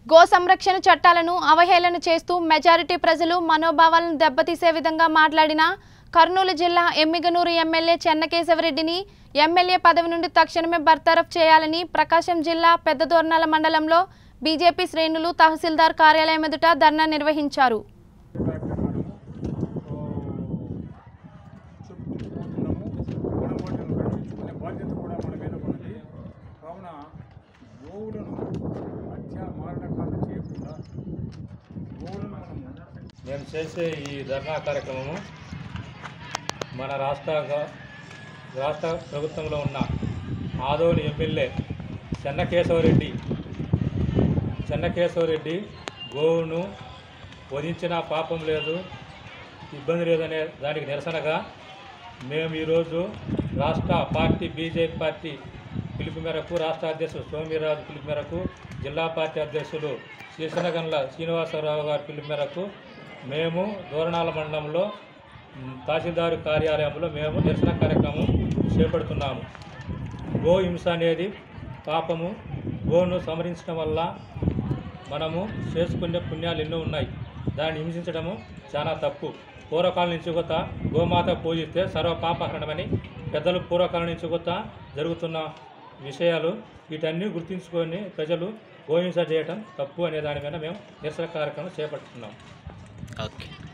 go సంరక్షణ చట్టాలను అవహేళన చేస్తూ మెజారిటీ ప్రజలు మనోభావాలను దెబ్బతీసే విధంగా మాట్లాడిన కర్నూలు జిల్లా ఎమ్మిగనూరు ఎమ్మెల్యే చెన్నకేశవరెడ్డిని ఎమ్మెల్యే పదవి నుండి తక్షణమే బర్తరఫ్ చేయాలని ప్రకాశం జిల్లా పెద్దదోర్నాల మండలంలో బీజేపీ శ్రేణులు తహసీల్దార్ కార్యాలయం ఎదుట ధర్నా నిర్వహించారు చెప్పుకుంటున్నాము గుణపాఠాలను రక్షించుకునే బాధ్యత కూడా మన మీద ఉన్నది కావున గోవులను హత్య మారణకాండ చేయకుండా గోవులను మనము మేము చేసే ఈ ధర్నా కార్యక్రమము మన రాష్ట్ర గ- రాష్ట్ర ప్రభుత్వంలో ఉన్న ఆదోని ఎమ్మెల్యే చెన్నకేశవరెడ్డి చెన్నకేశవరెడ్డి గోవును వధించిన పాపం లేదు ఇబ్బంది లేదనే దానికి నిరసనగా మేము ఈరోజు రాష్ట్ర పార్టీ బీజేపీ పార్టీ పిలుపు మేరకు రాష్ట్ర అధ్యక్షుడు సోమిరాజు పిలుపు మేరకు జిల్లా పార్టీ అధ్యక్షులు శీర్షనగండ్ల శ్రీనివాసరావు గారి పిలుపు మేరకు మేము దోరణాల మండలంలో మ్, తహసీల్దారు కార్యాలయంలో మేము నిరసన కార్యక్రమం చేపడుతున్నాము గో హింస అనేది పాపము గోను సంహరించడం వల్ల మనము చేసుకునే పుణ్యాలు ఎన్నో ఉన్నాయి దాన్ని హింసించడము చాలా తప్పు పూర్వకాలం నుంచి కొత్త గోమాత పూజిస్తే సర్వ పాపహరణమని పెద్దలు పూర్వకాలం నుంచి కొత్త జరుగుతున్న విషయాలు వీటన్నీ గుర్తుంచుకొని ప్రజలు గోహింస చేయటం తప్పు అనే దాని మీద మేము నిరసన కార్యక్రమం చేపడుతున్నాం ఓకే